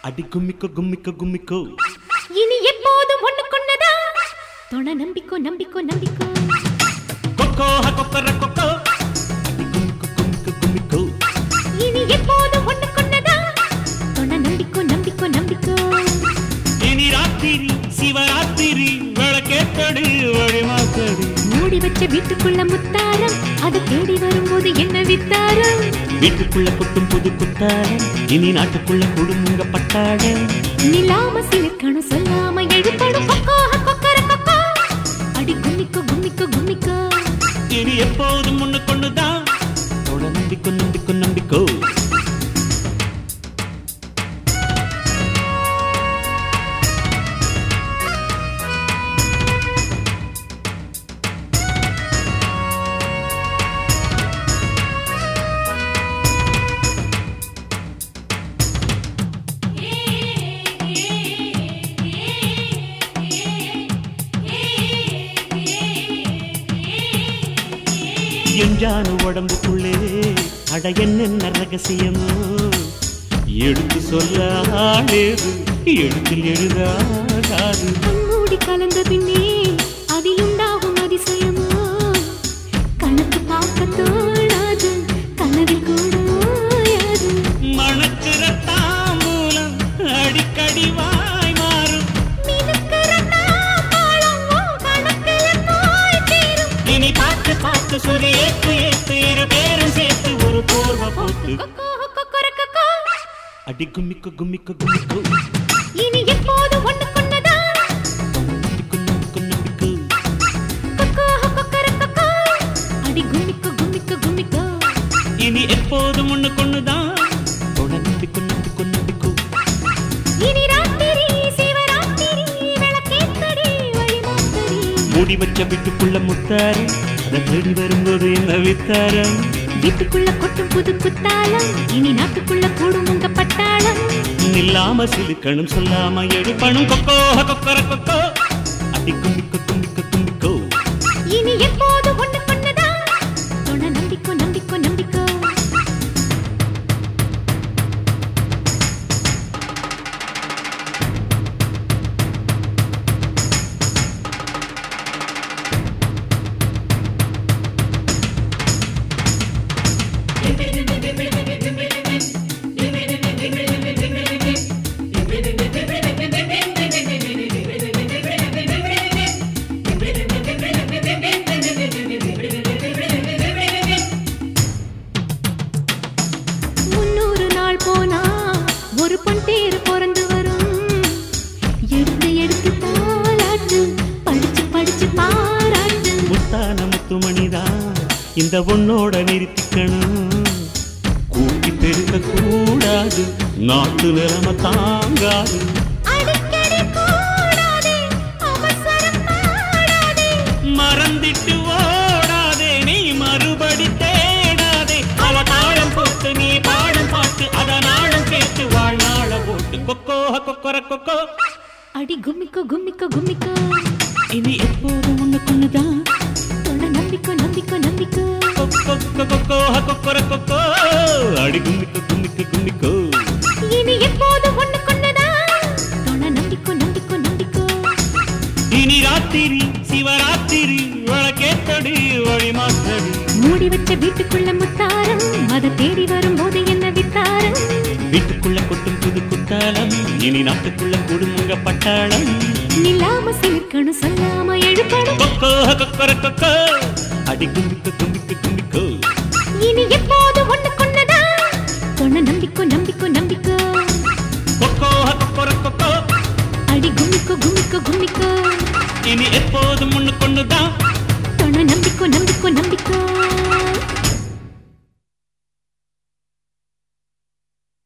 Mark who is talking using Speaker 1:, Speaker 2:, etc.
Speaker 1: அடி கும்மிக்கோ கும்மிக்கோ கும்மிக்கோ
Speaker 2: இனி எப்போதும் ஒண்ணுக்குன்னதா தொண நம்பிக்கோ நம்பிக்கோ நம்பிக்கோ
Speaker 1: கொக்கோ கொக்கர கொக்கோ அடி கும்மிக்கோ கும்மிக்கோ கும்மிக்கோ
Speaker 2: இனி எப்போதும் ஒண்ணுக்குன்னதா தொண நம்பிக்கோ நம்பிக்கோ நம்பிக்கோ
Speaker 1: இனி ராத்திரி சிவராத்திரி விளக்கேத்தடி வழிமாத்தடி
Speaker 2: மூடி வச்ச வீட்டுக்குள்ள முத்தாரம் அதை தேடி வரும்போது என்ன வித்தாரம்
Speaker 1: வீட்டுக்குள்ள கொட்டும் புது குத்தாரம் இனி நாட்டுக்குள்ள குடும்பங்க பட்டாடம்
Speaker 2: நிலாம சிலிர்க்கணும் சொல்லாம எழுப்பணும் கொக்கோ கொக்கர கொக்கோ அடி கும்மிக்கோ கும்மிக்கோ கும்மிக்கோ
Speaker 1: இனி எப்போதும் முன்னு கொண்டுதான் தொட நம்பிக்கோ நம்பிக்கோ நம்பிக்கோ எஞ்சான உடம்புக்குள்ளே அட என்னென்ன ரகசியமோ எடுத்து சொல்ல ஆளேது எழுத்தில் எழுதாகாது
Speaker 2: கண்மூடி கலந்த பின்னே அதில் உண்டாகும் அதிசயமோ கணக்கு பார்க்க தோணாது கனவில் கூட ஓயாது
Speaker 1: மணக்கிற தாம்பூலம் அடிக்கடி வாய் மாறும்
Speaker 2: மினுக்கிற தாம்பாளம் உன் கணக்குல போய் சேரும்.
Speaker 1: இனி பார்த்து பார்த்து சுரி ஏத்து ஏத்து இரு பேரும் சேர்த்து ஒரு போர்வை போட்டு
Speaker 2: கொக்கோ, கொக்கர, கொக்கோ.
Speaker 1: அடி கும்மிக்கு கும்மிக்கு கும்மிக்கு
Speaker 2: இனி எப்போதும் ஒண்ணுக்குன்னதா.
Speaker 1: நம்பிக்கு நம்பிக்கு நம்பிக்கு
Speaker 2: கொக்கோ, கொக்கர, கொக்கோ. அடி கும்மிக்கோ, கும்மிக்கோ, கும்மிக்கோ.
Speaker 1: இனி எப்போதும் ஒண்ணு கொண்டுதான் தொட நம்பிக்கு நம்பிக்கு நம்பிக்கு
Speaker 2: இனி ராத்திரி, சிவராத்திரி, விளக்கேத்தடி, வழிமாத்தடி.
Speaker 1: மூடி வச்ச வீட்டுக்குள்ள முத்தாரம் அதை தேடி வரும்போது என்ன வித்தாரம்
Speaker 2: வீட்டுக்குள்ள கொட்டும் புது குத்தாலம் இனி நாட்டுக்குள்ள கூடும் உங்க பட்டாளம்
Speaker 1: நில்லாம சிலுக்கணும் சொல்லாம எடுப்பணும் கொக்கோ கொக்கர கொக்கோ அடி கும்பிக்க கும்பிக்க கும்பிக்கோ
Speaker 2: இனி எப்போது ஒண்ணு கொண்டதா தொண நம்பிக்கோ நம்பிக்கோ நம்பிக்கோ முன்னூறு நாள் போனா ஒரு பொன் தேர் பிறந்து வரும் எடுத்து எடுத்து தாளாட்டு படிச்சு படிச்சு பாராட்டு
Speaker 1: முத்தான முத்துமணிதான் இந்த பொண்ணோட நிறுத்திக்கணும் கூட்டி பெருக்க கூடாது நாட்டு நிலைமை தாங்காது
Speaker 2: அடிக்கடி கூடாதே அவசரம் பாடாதே
Speaker 1: மறந்திட்டு ஓடாதே நீ மறுபடி தேடாதே அவ தாளம் போட்டு நீ பாடும் பாட்டு அதனாலும் கேட்டு வாழ்நாள போட்டு கொக்கோ கொக்கர கொக்கோ
Speaker 2: அடி கும்மிக்கோ கும்மிக்கோ கும்மிக்கோ
Speaker 1: இனி எப்போதும் ஒண்ணு கொண்டுதான்
Speaker 2: தொட நம்பிக்கோ நம்பிக்கோ நம்பிக்கோ
Speaker 1: கொக்கோ கொக்கோ கொக்கர கொக்கோ அடி கும்மிக்கு கும்மிக்கு கும்மிக்கோ
Speaker 2: இனி எப்போது ஒண்ணு கொண்டதா தொட நம்பிக்கோ நம்பிக்கோ நம்பிக்கோ
Speaker 1: இனி ராத்திரி சிவராத்திரி விளக்கேத்தடி வழி மாத்தடி
Speaker 2: மூடி வச்ச வீட்டுக்குள்ள முத்தாரம் அதை தேடி வரும்போது என்ன வித்தாரம்
Speaker 1: வீட்டுக்குள்ள கொட்டும் புது குத்தாலம் இனி நாட்டுக்குள்ள குடும்பங்க பட்டாளம்
Speaker 2: நிலாம சிலிர்க்கணும் சொல்லாம எழுப்பணும்
Speaker 1: கொக்கோ கொக்கர கொக்கோ அடி கும்பிக்கு கும்பிக்கு